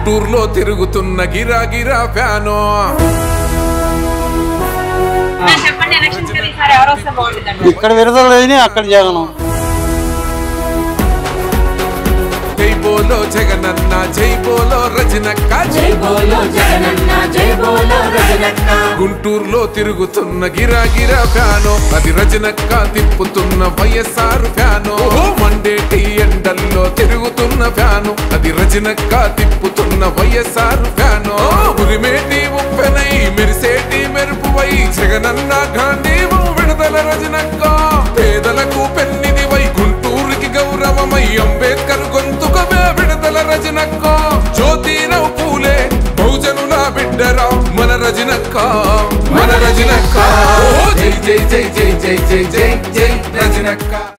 గుంటూరులో తిరుగుతున్న గిరా గిరా ఫ్యాను ఆ, చెప్పండి ఎలక్షన్స్ కదా ఈసారి ఎవరు వస్తే బాగుంటుంది ఇక్కడ విడుదల లేని అక్కడ జగనం జై బోలో జగనన్న జై బోలో రజనక్క జై బోలో జగనన్న జై బోలో రజనక్క గుంటూరులో తిరుగుతున్న గిరా గిరా ఫ్యాను అది రజనక్క తిప్పుతున్న వైఎస్ఆర్ ఫ్యాను మండేటి ఎండల్లో తిరుగుతున్న ఫ్యాను అది రజనక్క తిప్పుతున్న వైఎస్ఆర్ ఫ్యాను ఉరిమేటి ఉప్పెనై మెరిసేటి మెరుపువై జగనన్న గాంధీవు విడుదల రజనక్క పేదలకు పెన్నిది వై గుంటూరుకి గౌరవమై అంబేద్కర్ గొంతుకమే విడుదల రజనక్క జ్యోతిరావు పూలే బహుజనుల బిడ్డరా మన రజనక్క మన రజనక్క జై జై జై జై జై జై జై జై రజనక్క